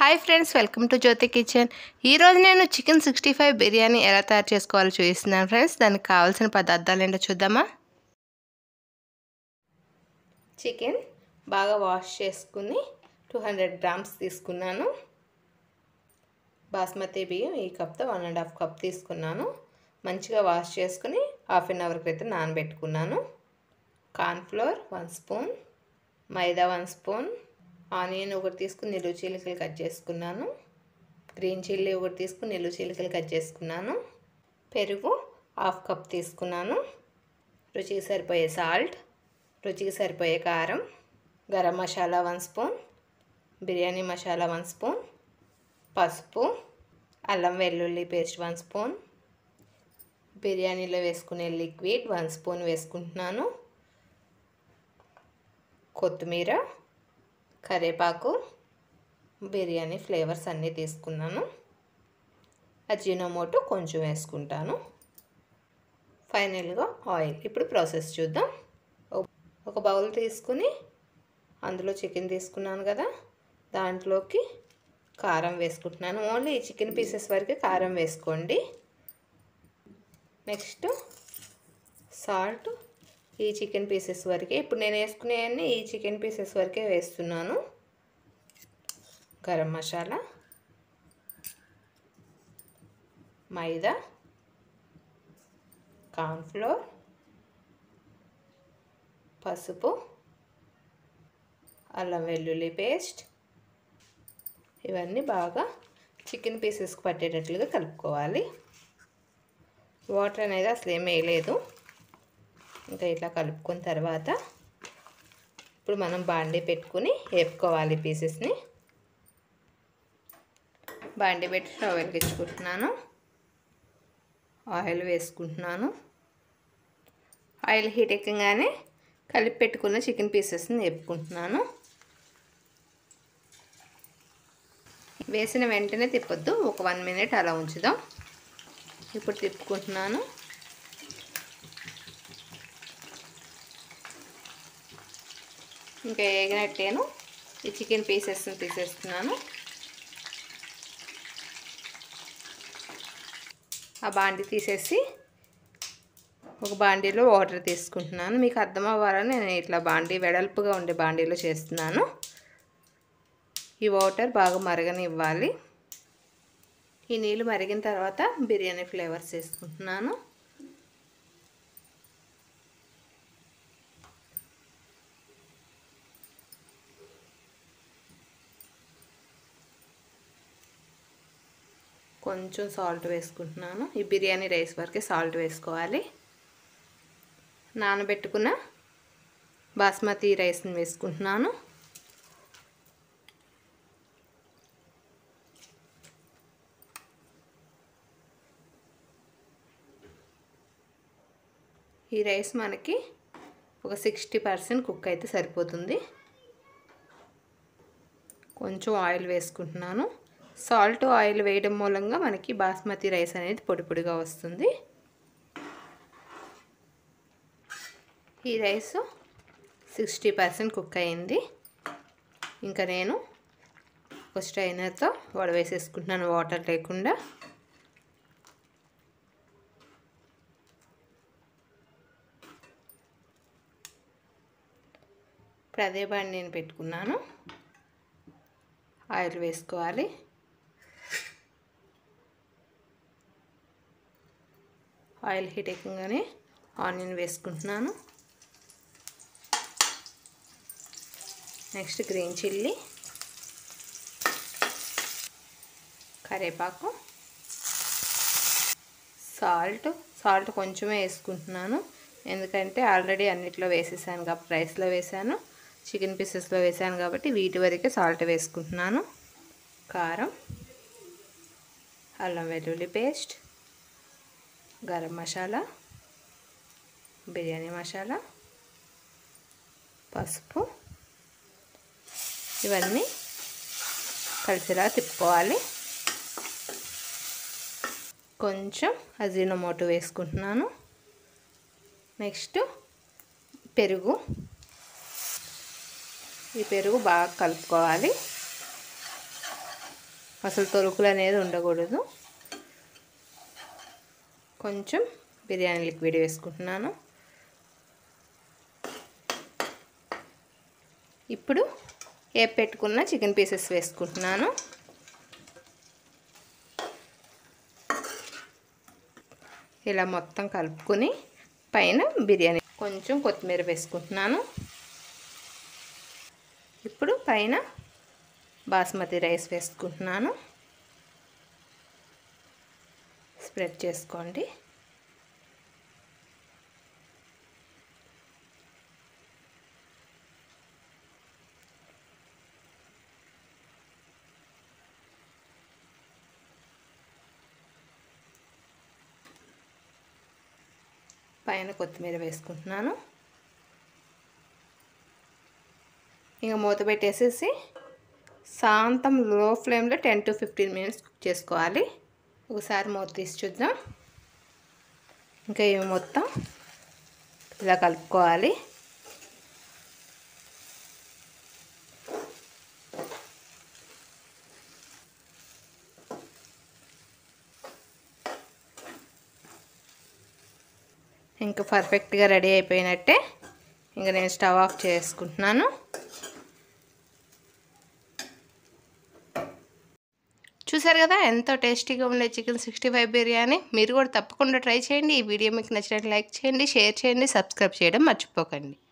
hi friends welcome to Jyothi kitchen ఈరోజు నేను chicken sixty five biryani ఎలా తయారు చేసుకోవాలో చూపిస్తున్నాను ఫ్రెండ్స్ దానికి కావాల్సిన పదార్థాలు ఏంటో చూద్దామా చికెన్ బాగా వాష్ చేసుకుని టూ హండ్రెడ్ గ్రామ్స్ తీసుకున్నాను బాస్మతి బియ్యం ఈ కప్తో వన్ అండ్ హాఫ్ కప్ తీసుకున్నాను మంచిగా వాష్ చేసుకుని హాఫ్ అన్ అవర్ క్రితం నానబెట్టుకున్నాను cornflour one spoon maida one spoon onion ఒకటి తీసుకుని నిలువ చీలికలు కట్ చేసుకున్నాను గ్రీన్ చిల్లీ ఒకటి తీసుకుని నిలువ చీలికలు కట్ చేసుకున్నాను పెరుగు హాఫ్ కప్ తీసుకున్నాను రుచికి సరిపోయే సాల్ట్ రుచికి సరిపోయే కారం garam masala one spoon biryani masala one spoon పసుపు అల్లం వెల్లుల్లి పేస్ట్ వన్ స్పూన్ బిర్యానీలో వేసుకునే లిక్విడ్ వన్ స్పూన్ వేసుకుంటున్నాను కొత్తిమీర కరేపాకు బిర్యానీ ఫ్లేవర్స్ అన్నీ తీసుకున్నాను అజినోమోటో కొంచెం వేసుకుంటాను ఫైనల్గా ఆయిల్ ఇప్పుడు ప్రాసెస్ చూద్దాం ఒక బౌల్ తీసుకుని అందులో చికెన్ తీసుకున్నాను కదా దాంట్లోకి కారం వేసుకుంటున్నాను ఓన్లీ ఈ చికెన్ పీసెస్ వరకు కారం వేసుకోండి నెక్స్ట్ సాల్ట్ ఈ చికెన్ పీసెస్ వరకే ఇప్పుడు నేను వేసుకునేవన్నీ ఈ చికెన్ పీసెస్ వరకే వేస్తున్నాను గరం మసాలా మైదా కార్న్ఫ్లోర్ పసుపు అల్లం వెల్లుల్లి పేస్ట్ ఇవన్నీ బాగా చికెన్ పీసెస్కి పట్టేటట్లుగా కలుపుకోవాలి వాటర్ అనేది అసలు ఏం వేయలేదు ఇంకా ఇట్లా కలుపుకున్న తర్వాత ఇప్పుడు మనం బాండీ పెట్టుకుని వేపుకోవాలి పీసెస్ని బాండీ పెట్టి స్టవ్ వెలిగించుకుంటున్నాను ఆయిల్ వేసుకుంటున్నాను ఆయిల్ హీట్ ఎక్కగానే కలిపి పెట్టుకున్న చికెన్ పీసెస్ని వేపుకుంటున్నాను వేసిన వెంటనే తిప్పొద్దు ఒక వన్ మినిట్ అలా ఉంచుదాం ఇప్పుడు తిప్పుకుంటున్నాను ఇంకా వేగినట్టేను ఈ చికెన్ పీసెస్ని తీసేస్తున్నాను ఆ బాండి తీసేసి ఒక బాండీలో వాటర్ తీసుకుంటున్నాను మీకు అర్థం అవ్వాలని నేను ఇట్లా బాండీ వెడల్పుగా ఉండే బాండీలో చేస్తున్నాను ఈ వాటర్ బాగా మరగనివ్వాలి ఈ నీళ్ళు మరిగిన తర్వాత బిర్యానీ ఫ్లేవర్స్ వేసుకుంటున్నాను కొంచెం సాల్ట్ వేసుకుంటున్నాను ఈ బిర్యానీ రైస్ వరకే సాల్ట్ వేసుకోవాలి నానబెట్టుకున్న బాస్మతి రైస్ని వేసుకుంటున్నాను ఈ రైస్ మనకి ఒక సిక్స్టీ పర్సెంట్ కుక్ అయితే సరిపోతుంది కొంచెం ఆయిల్ వేసుకుంటున్నాను సాల్ట్ ఆయిల్ వేయడం మూలంగా మనకి బాస్మతి రైస్ అనేది పొడి పొడిగా వస్తుంది ఈ రైస్ సిక్స్టీ పర్సెంట్ కుక్ అయింది ఇంకా నేను ఒక స్ట్రైనర్తో వడవేసేసుకుంటున్నాను వాటర్ లేకుండా ఇప్పుడు అదే బండి నేను పెట్టుకున్నాను ఆయిల్ వేసుకోవాలి ఆయిల్ హీట్ ఎక్కగానే ఆనియన్ వేసుకుంటున్నాను నెక్స్ట్ గ్రీన్ చిల్లీ కరేపాకు సాల్ట్ సాల్ట్ కొంచెమే వేసుకుంటున్నాను ఎందుకంటే ఆల్రెడీ అన్నిట్లో వేసేసాను కాబట్టి రైస్లో వేసాను చికెన్ పీసెస్లో వేసాను కాబట్టి వీటి వరకే సాల్ట్ వేసుకుంటున్నాను కారం అల్లం వెల్లుల్లి పేస్ట్ గరం మసాలా బిర్యానీ మసాలా పసుపు ఇవన్నీ కలిసిలా తిప్పుకోవాలి కొంచెం అజీనమోటో వేసుకుంటున్నాను నెక్స్ట్ పెరుగు ఈ పెరుగు బాగా కలుపుకోవాలి అసలు తొలుకులు అనేది ఉండకూడదు కొంచెం బిర్యానీ లిక్విడ్ వేసుకుంటున్నాను ఇప్పుడు ఏ పెట్టుకున్న చికెన్ పీసెస్ వేసుకుంటున్నాను ఇలా మొత్తం కలుపుకొని పైన బిర్యానీ కొంచెం కొత్తిమీర వేసుకుంటున్నాను ఇప్పుడు పైన బాస్మతి రైస్ వేసుకుంటున్నాను స్ప్రెడ్ చేసుకోండి పైన కొత్తిమీర వేసుకుంటున్నాను ఇంకా మూత పెట్టేసేసి శాంతం లో ఫ్లేమ్లో ten to fifteen minutes cook చేసుకోవాలి ఒకసారి మూత తీసి చూద్దాం ఇంకా ఇవి మొత్తం ఇలా కలుపుకోవాలి ఇంకా పర్ఫెక్ట్గా రెడీ అయిపోయినట్టే ఇంకా నేను స్టవ్ ఆఫ్ చేసుకుంటున్నాను చూసారు కదా ఎంతో టేస్టీగా ఉండే చికెన్ సిక్స్టీ ఫైవ్ బిర్యానీ మీరు కూడా తప్పకుండా ట్రై చేయండి ఈ వీడియో మీకు నచ్చినట్టు లైక్ చేయండి షేర్ చేయండి సబ్స్క్రైబ్ చేయడం మర్చిపోకండి